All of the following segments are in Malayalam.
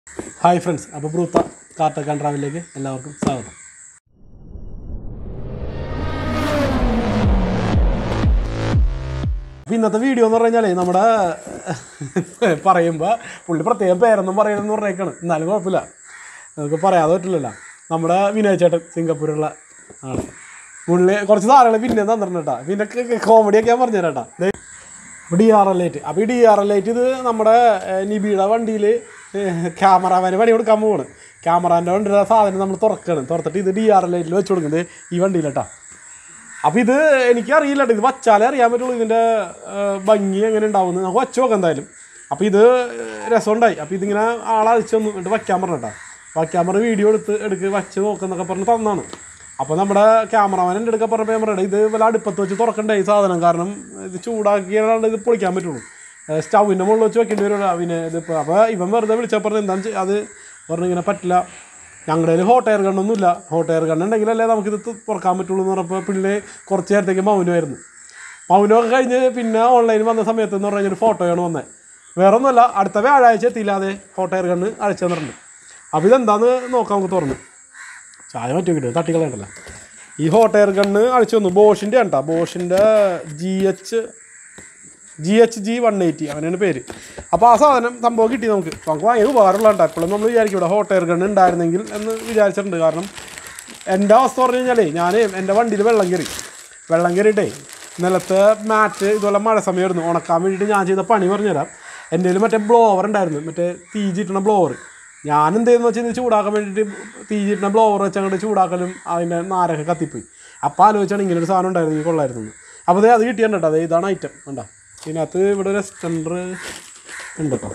ഹായ് ഫ്രണ്ട്സ് അപ്പോൾ ബ്രൂത്ത കാർട്ടക്കാൻ ട്രാവലിലേക്ക് എല്ലാവർക്കും സ്വാഗതം അപ്പോൾ ഇന്നത്തെ വീഡിയോ എന്ന് പറഞ്ഞു കഴിഞ്ഞാൽ നമ്മുടെ പറയുമ്പോൾ പുള്ളി പ്രത്യേകം പേരൊന്നും പറയണമെന്ന് പറഞ്ഞേക്കാണ് എന്നാലും കുഴപ്പമില്ല നമുക്ക് പറയാതെ പറ്റില്ലല്ലോ നമ്മുടെ വിനയ് ചേട്ടൻ സിംഗപ്പൂരുള്ള ആണ് പുള്ളി കുറച്ച് സാധനങ്ങൾ പിന്നെ തന്നിട്ടുണ്ട് കേട്ടോ പിന്നെ കോമഡിയൊക്കെ ഞാൻ പറഞ്ഞു തരാം കേട്ടോ ഡി ആർ എൽ എയ്റ്റ് അപ്പോൾ ഈ ഡി ആർ എൽ എയ്റ്റ് ഇത് നമ്മുടെ ഏഹ്, നിബിയുടെ വണ്ടിയിൽ ക്യാമറാമാന് പണി കൊടുക്കാൻ പോവാണ് ക്യാമറാൻ്റെ വണ്ടിയുടെ സാധനം നമ്മൾ തുറക്കണം തുറത്തിട്ട് ഇത് ഡി ആർ എൽ എയ്റ്റിൽ വെച്ച് കൊടുക്കുന്നത് ഈ വണ്ടിയിലട്ടാ അപ്പോൾ ഇത് എനിക്കറിയില്ല കേട്ടോ ഇത് വച്ചാലേ അറിയാൻ പറ്റുള്ളൂ ഇതിൻ്റെ ഏഹ്, ഭംഗി എങ്ങനെ ഉണ്ടാവുമെന്ന് നമുക്ക് വച്ച് നോക്കാം എന്തായാലും അപ്പോൾ ഇത് രസമുണ്ടായി അപ്പോൾ ഇതിങ്ങനെ ആളഴിച്ച് വന്നു എന്നിട്ട് വയ്ക്കാൻ പറഞ്ഞിട്ടാ വയ്ക്കാൻ പറഞ്ഞ് വീഡിയോ എടുത്ത് എടുക്ക് വച്ച് നോക്കുന്നൊക്കെ പറഞ്ഞ് തന്നാണ് അപ്പോൾ നമ്മുടെ ക്യാമറമാൻ എൻ്റെ അടുക്ക പറഞ്ഞപ്പോൾ ഞാൻ പറയട്ടെ ഇത് വല്ല അടുപ്പത്ത് വെച്ച് തുറക്കണ്ടേ ഈ സാധനം കാരണം ഇത് ചൂടാക്കിയാലാണ് ഇത് പൊളിക്കാൻ പറ്റുള്ളൂ സ്റ്റൗവിൻ്റെ മുകളിൽ വെച്ച് വെക്കേണ്ടി വരുമല്ലോ പിന്നെ ഇതിപ്പോൾ അപ്പോൾ ഇവൻ വെറുതെ വിളിച്ചാൽ പറഞ്ഞു എന്താണെന്ന് വെച്ചാൽ അത് പറഞ്ഞു ഇങ്ങനെ പറ്റില്ല ഞങ്ങളുടെ കയ്യിൽ ഹോട്ട് എയർ ഗണ്ണൊന്നുമില്ല ഹോട്ട് എയർ ഗണ്ണ് ഉണ്ടെങ്കിലല്ലേ നമുക്കിത് തു- തുറക്കാൻ പറ്റുള്ളൂ എന്ന് പറഞ്ഞപ്പോൾ പിള്ളേ കുറച്ച് നേരത്തേക്ക് മൗനമായിരുന്നു മൗനമൊക്കെ കഴിഞ്ഞ് പിന്നെ ഓൺലൈനിൽ വന്ന സമയത്ത് എന്ന് പറഞ്ഞൊരു ഫോട്ടോയാണ് വന്നത് വേറെ ഒന്നുമല്ല അടുത്ത വ്യാഴാഴ്ച എത്തിയില്ലാതെ ഹോട്ട് എയർ ഗണ്ണ് അയച്ചു തന്നിട്ടുണ്ട് അപ്പോൾ ഇതെന്താന്ന് നോക്കാം നമുക്ക് തുറന്ന് ചായ മറ്റു കിട്ടും തട്ടിക്കളയണ്ടല്ലോ ഈ ഹോട്ട് എയർ ഗണ്ണ് അഴിച്ചു വന്നു ബോഷിൻ്റെ ആണ് കേട്ടോ ബോഷിൻ്റെ G H G H G one eighty അങ്ങനെയാണ് പേര് അപ്പോൾ ആ സാധനം സംഭവം കിട്ടി നമുക്ക് നമുക്ക് ഭയങ്കര ഉപകാരമുള്ള കേട്ടോ എപ്പോഴും നമ്മൾ വിചാരിക്കും ഇവിടെ ഹോട്ട് എയർ ഗണ്ണ് ഉണ്ടായിരുന്നെങ്കിൽ എന്ന് വിചാരിച്ചിട്ടുണ്ട് കാരണം എൻ്റെ അവസ്ഥ പറഞ്ഞു കഴിഞ്ഞാലേ ഞാൻ എൻ്റെ വണ്ടിയിൽ വെള്ളം കയറി വെള്ളം കയറിയിട്ടേ നിലത്തെ മാറ്റ് ഇതുപോലെ മഴ സമയമായിരുന്നു ഉണക്കാൻ വേണ്ടിയിട്ട് ഞാൻ ചെയ്ത പണി പറഞ്ഞുതരാം എൻ്റെ കയ്യിൽ മറ്റേ ബ്ലോവർ ഉണ്ടായിരുന്നു മറ്റേ തീ ചീട്ടണ ബ്ലോവർ ഞാൻ എന്ത് ചെയ്യുന്നു വെച്ചാൽ ഇത് ചൂടാക്കാൻ വേണ്ടിയിട്ട് തീ ചീട്ടണ ബ്ലോവർ വെച്ച് അങ്ങോട്ട് ചൂടാക്കലും അതിൻ്റെ നാരൊക്കെ കത്തിപ്പോയി അപ്പോൾ ആലോചിച്ചാണ് ഇങ്ങനെ ഒരു സാധനം ഉണ്ടായിരുന്നു ഈ കൊള്ളായിരുന്നു അപ്പോൾ ദേ അത് കിട്ടിയാണ് കേട്ടോ അതെ ഇതാണ് ഐറ്റം കണ്ടോ ഇതിനകത്ത് ഇവിടെ ഒരു എക്സ്റ്റൻഡർ ഉണ്ട് കേട്ടോ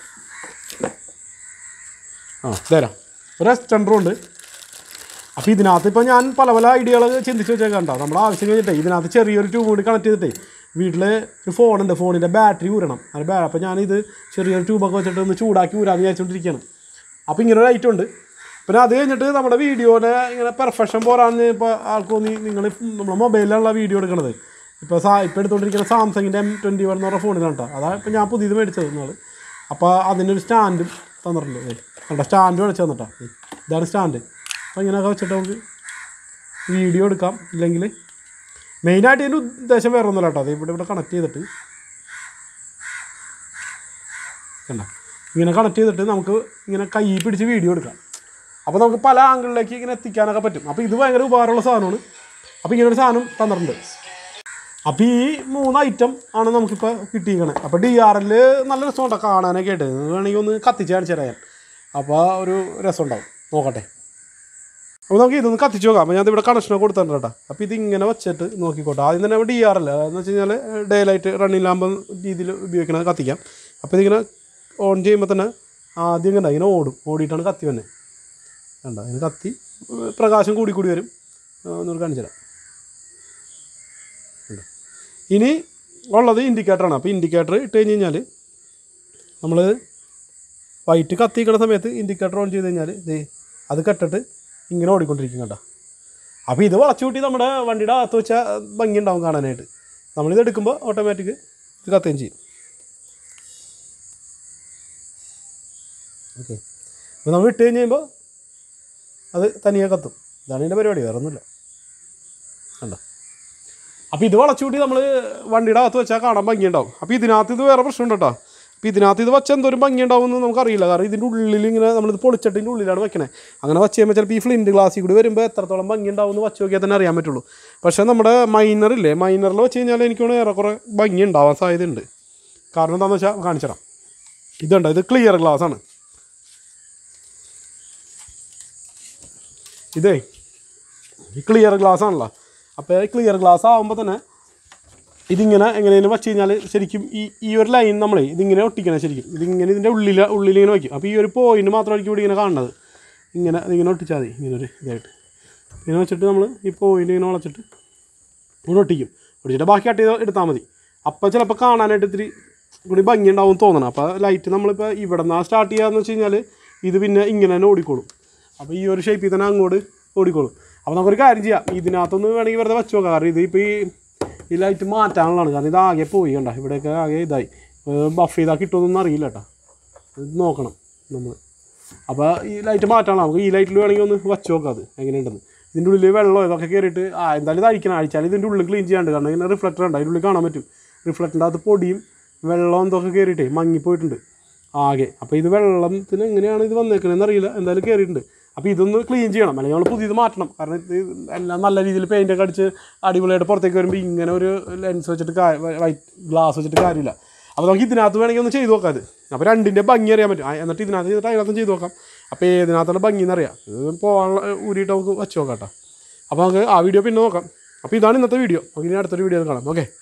ആ തരാം ഒരു എക്സ്റ്റൻഡറും ഉണ്ട് അപ്പോൾ ഇതിനകത്ത് ഇപ്പോൾ ഞാൻ പല പല ഐഡിയകൾ ചിന്തിച്ച് വെച്ചേക്കാം കേട്ടോ നമ്മുടെ ആവശ്യം കഴിഞ്ഞിട്ടേ ഇതിനകത്ത് ചെറിയൊരു ട്യൂബ് കൂടി കണക്ട് ചെയ്തിട്ടേ വീട്ടിൽ ഒരു ഫോണുണ്ട് ഫോണിൻ്റെ ബാറ്ററി ഊരണം അത് ബാ അപ്പോൾ ഞാനിത് ചെറിയൊരു ട്യൂബൊക്കെ വെച്ചിട്ട് ഒന്ന് ചൂടാക്കി ഊരാന്ന് വിചാരിച്ചുകൊണ്ടിരിക്കുകയാണ് അപ്പോൾ ഇങ്ങനെ ഒരു ഐറ്റം ഉണ്ട് പിന്നെ അത് കഴിഞ്ഞിട്ട് നമ്മുടെ വീഡിയോനെ ഇങ്ങനെ പെർഫെക്ഷൻ പോരാന്ന് ഇപ്പോൾ ആൾക്കൊന്ന് നിങ്ങൾ നമ്മുടെ മൊബൈലിലുള്ള വീഡിയോ എടുക്കണത് ഇപ്പോൾ സാ ഇപ്പോൾ എടുത്തുകൊണ്ടിരിക്കുന്ന സാംസങ്ങിൻ്റെ എം ട്വൻറ്റി വൺ എന്ന് പറഞ്ഞ ഫോണിലാണ് കേട്ടോ അതാണ് ഇപ്പോൾ ഞാൻ പുതിയത് മേടിച്ചത് നിങ്ങൾ അപ്പോൾ അതിനൊരു സ്റ്റാൻഡും തന്നിട്ടുണ്ട് ദേ. കണ്ടോ സ്റ്റാൻഡ് മേടിച്ച് തന്നിട്ടോ ദേ. ഇതാണ് സ്റ്റാൻഡ് അപ്പോൾ ഇങ്ങനെയൊക്കെ വെച്ചിട്ട് നമുക്ക് വീഡിയോ എടുക്കാം ഇല്ലെങ്കിൽ മെയിനായിട്ട് ഇതിൻ്റെ ഉദ്ദേശം വേറെ ഒന്നുമില്ല കേട്ടോ അത് ഇവിടെ ഇവിടെ കണക്ട് ചെയ്തിട്ട് കണ്ടോ ഇങ്ങനെ കണക്ട് ചെയ്തിട്ട് നമുക്ക് ഇങ്ങനെ കൈ പിടിച്ച് വീഡിയോ എടുക്കാം അപ്പോൾ നമുക്ക് പല ആംഗിളിലേക്ക് ഇങ്ങനെ എത്തിക്കാനൊക്കെ പറ്റും അപ്പോൾ ഇത് ഭയങ്കര ഉപകാരമുള്ള സാധനമാണ് അപ്പോൾ ഇങ്ങനെ ഒരു സാധനം തന്നിട്ടുണ്ട് അപ്പോൾ ഈ മൂന്ന് ഐറ്റം ആണ് നമുക്കിപ്പോൾ കിട്ടിയിരിക്കണത് അപ്പോൾ ഡി ആർ എൽ നല്ല രസമുണ്ടോ കാണാനൊക്കെ ആയിട്ട് വേണമെങ്കിൽ ഒന്ന് കത്തിച്ച് കാണിച്ചു തരാം ഞാൻ അപ്പോൾ ഒരു രസം ഉണ്ടാവും നോക്കട്ടെ അപ്പോൾ നമുക്ക് ഇതൊന്ന് കത്തിച്ച് നോക്കാം അപ്പോൾ ഞാൻ ഇവിടെ കണക്ഷനൊക്കെ കൊടുത്തിട്ടുണ്ട് കേട്ടോ അപ്പോൾ ഇതിങ്ങനെ വെച്ചിട്ട് നോക്കിക്കോട്ടെ ആദ്യം തന്നെ ഡി ആർ എൽ എന്ന് വെച്ച് കഴിഞ്ഞാൽ ഡേ ലൈറ്റ് റണ്ണിങ് ലാമ്പ് രീതിയിൽ ഉപയോഗിക്കണത് കത്തിക്കാം അപ്പോൾ ഇതിങ്ങനെ ഓൺ ചെയ്യുമ്പോൾ തന്നെ ആദ്യം ഇങ്ങനെ ഇങ്ങനെ ഓടും ഓടിയിട്ടാണ് കത്തി വന്നെ കണ്ട അതിന് കത്തി ഏർ പ്രകാശം കൂടി കൂടി വരും ഒന്നുകൂടി കാണിച്ചു തരാം കണ്ടോ? ഇനി ഉള്ളത് ഇൻഡിക്കേറ്ററാണ് അപ്പോൾ ഇൻഡിക്കേറ്റർ ഇട്ട് കഴിഞ്ഞ് കഴിഞ്ഞാൽ നമ്മൾ വൈറ്റ് കത്തിക്കുന്ന സമയത്ത് ഇൻഡിക്കേറ്റർ ഓൺ ചെയ്ത് കഴിഞ്ഞാൽ ദേ അത് കെട്ടിട്ട് ഇങ്ങനെ ഓടിക്കൊണ്ടിരിക്കും കേട്ടോ അപ്പോൾ ഇത് വളച്ചു കൂട്ടി നമ്മുടെ വണ്ടിയുടെ അകത്ത് വെച്ചാൽ ഭംഗി ഉണ്ടാവും കാണാനായിട്ട് നമ്മളിത് എടുക്കുമ്പോൾ ഓട്ടോമാറ്റിക് ഇത് കത്തുകയും ചെയ്യും ഓക്കെ അപ്പോൾ നമ്മൾ ഇട്ട് കഴിഞ്ഞ് കഴിയുമ്പോൾ അത് തനിയെ കത്തും ഇതാണ് ഇതിൻ്റെ പരിപാടി വേറെ ഒന്നുമില്ല കണ്ടോ അപ്പോൾ ഇത് വളച്ചുകൂട്ടി നമ്മൾ വണ്ടിയുടെ അകത്ത് വെച്ചാൽ കാണാൻ ഭംഗിയുണ്ടാവും അപ്പോൾ ഇതിനകത്ത് ഇത് വേറെ പ്രശ്നമുണ്ട് കേട്ടോ അപ്പോൾ ഇതിനകത്ത് ഇത് വെച്ചാൽ എന്തോരം ഭംഗി ഉണ്ടാവുമെന്ന് നമുക്കറിയില്ല കാരണം ഇതിൻ്റെ ഉള്ളിൽ ഇങ്ങനെ നമ്മളിത് പൊളിച്ചട്ടിൻ്റെ ഉള്ളിലാണ് വെക്കണേ അങ്ങനെ വെച്ച് കഴിയുമ്പോൾ ചിലപ്പോൾ ഈ ഫ്ലിൻറ്റ് ഗ്ലാസ്സിൽ കൂടി വരുമ്പോൾ എത്രത്തോളം ഭംഗി ഉണ്ടാവും എന്ന് വെച്ച് നോക്കിയാൽ തന്നെ അറിയാൻ പറ്റുള്ളൂ പക്ഷേ നമ്മുടെ മൈനറില്ലേ മൈനറിൽ വെച്ച് കഴിഞ്ഞാൽ എനിക്ക് തോന്നുന്നു ഏറെക്കുറെ ഭംഗി ഉണ്ടാവാൻ സാധ്യതയുണ്ട് കാരണം എന്താണെന്ന് വെച്ചാൽ കാണിച്ചു തരാം ഇതുണ്ട് ഇത് ക്ലിയർ ഗ്ലാസ് ആണ് ഇതേ ക്ലിയർ ഗ്ലാസ് ആണല്ലോ അപ്പോൾ ക്ലിയർ ഗ്ലാസ് ആകുമ്പോൾ തന്നെ ഇതിങ്ങനെ എങ്ങനെയും വെച്ച് കഴിഞ്ഞാൽ ശരിക്കും ഈ ഈ ഒരു ലൈൻ നമ്മളെ ഇതിങ്ങനെ ഒട്ടിക്കണം ശരിക്കും ഇതിങ്ങനെ ഇതിൻ്റെ ഉള്ളിൽ ഉള്ളിൽ ഇങ്ങനെ വയ്ക്കും അപ്പോൾ ഈ ഒരു പോയിന്റ് മാത്രമായിരിക്കും ഇവിടെ ഇങ്ങനെ കാണുന്നത് ഇങ്ങനെ ഇതിങ്ങനെ ഒട്ടിച്ചാൽ മതി ഇങ്ങനെ ഒരു ഇതായിട്ട് ഇങ്ങനെ വെച്ചിട്ട് നമ്മൾ ഈ പോയിന്റ് ഇങ്ങനെ വളച്ചിട്ട് ഇവിടെ ഒട്ടിക്കും ഒട്ടിച്ചിട്ട് ബാക്കി കട്ട് ചെയ്ത് എടുത്താൽ മതി അപ്പോൾ ചിലപ്പോൾ കാണാനായിട്ട് ഇത്തിരി കൂടി ഭംഗി ഉണ്ടാവും തോന്നണം അപ്പോൾ ലൈറ്റ് നമ്മളിപ്പോൾ ഇവിടെ നിന്നാണ് സ്റ്റാർട്ട് ചെയ്യാന്ന് വെച്ച് കഴിഞ്ഞാൽ ഇത് പിന്നെ ഇങ്ങനെ തന്നെ ഓടിക്കോളും അപ്പോൾ ഈ ഒരു ഷേപ്പിൽ തന്നെ അങ്ങോട്ട് ഓടിക്കോളും അപ്പോൾ നമുക്കൊരു കാര്യം ചെയ്യാം ഇതിനകത്തൊന്ന് വേണമെങ്കിൽ വെറുതെ വെച്ച് നോക്കാം കാരണം ഇത് ഇപ്പോൾ ഈ ഈ ലൈറ്റ് മാറ്റാനുള്ളതാണ് കാരണം ഇത് ആകെ പോയി കണ്ട ഇവിടെയൊക്കെ ആകെ ഇതായി ബഫ് ചെയ്താൽ കിട്ടുമെന്നൊന്നും അറിയില്ല കേട്ടോ ഇത് നോക്കണം നമ്മൾ അപ്പോൾ ഈ ലൈറ്റ് മാറ്റാനുള്ള നമുക്ക് ഈ ലൈറ്റിൽ വേണമെങ്കിൽ ഒന്ന് വച്ച് നോക്കാം അത് എങ്ങനെയുണ്ടെന്ന് ഇതിൻ്റെ ഉള്ളിൽ വെള്ളം ഇതൊക്കെ കയറിയിട്ട് ആ എന്തായാലും ഇത് അഴിക്കണം അഴിച്ചാൽ ഇതിൻ്റെ ഉള്ളിൽ ക്ലീൻ ചെയ്യാണ്ട് കാരണം ഇങ്ങനെ റിഫ്ലക്ടർ ഉണ്ട് അതിൻ്റെ ഉള്ളിൽ കാണാൻ പറ്റും റിഫ്ലക്ടറിൻ്റെ അകത്ത് പൊടിയും വെള്ളം ഇതൊക്കെ കയറിയിട്ടേ മങ്ങിപ്പോയിട്ടുണ്ട് ആകെ അപ്പോൾ ഇത് വെള്ളത്തിന് എങ്ങനെയാണ് ഇത് വന്നേക്കണതെന്ന് അറിയില്ല എന്തായാലും കയറിയിട്ടുണ്ട് അപ്പോൾ ഇതൊന്ന് ക്ലീൻ ചെയ്യണം അല്ലെങ്കിൽ നമ്മൾ പുതിയത് മാറ്റണം കാരണം ഇത് എല്ലാം നല്ല രീതിയിൽ പെയിൻ്റൊക്കെ അടിച്ച് അടിപൊളിയായിട്ട് പുറത്തേക്ക് വരുമ്പോൾ ഇങ്ങനെ ഒരു ലെൻസ് വെച്ചിട്ട് വൈറ്റ് ഗ്ലാസ് വെച്ചിട്ട് കാര്യമില്ല അപ്പോൾ നമുക്ക് ഇതിനകത്ത് വേണമെങ്കിൽ ഒന്ന് ചെയ്ത് നോക്കാം അത് അപ്പോൾ രണ്ടിൻ്റെ ഭംഗി അറിയാൻ പറ്റും ആ, എന്നിട്ട് ഇതിനകത്ത് ചെയ്തിട്ട് അതിനകത്തും ചെയ്ത് നോക്കാം അപ്പോൾ ഏതിനകത്തുള്ള ഭംഗി എന്നറിയാം ഇത് പോകാനുള്ള ഊരിയിട്ട് നമുക്ക് വെച്ച് നോക്കാം കേട്ടോ അപ്പോൾ നമുക്ക് ആ വീഡിയോ പിന്നെ നോക്കാം അപ്പോൾ ഇതാണ് ഇന്നത്തെ വീഡിയോ നമുക്ക് ഇനി അടുത്തൊരു വീഡിയോ കാണാം ഓക്കെ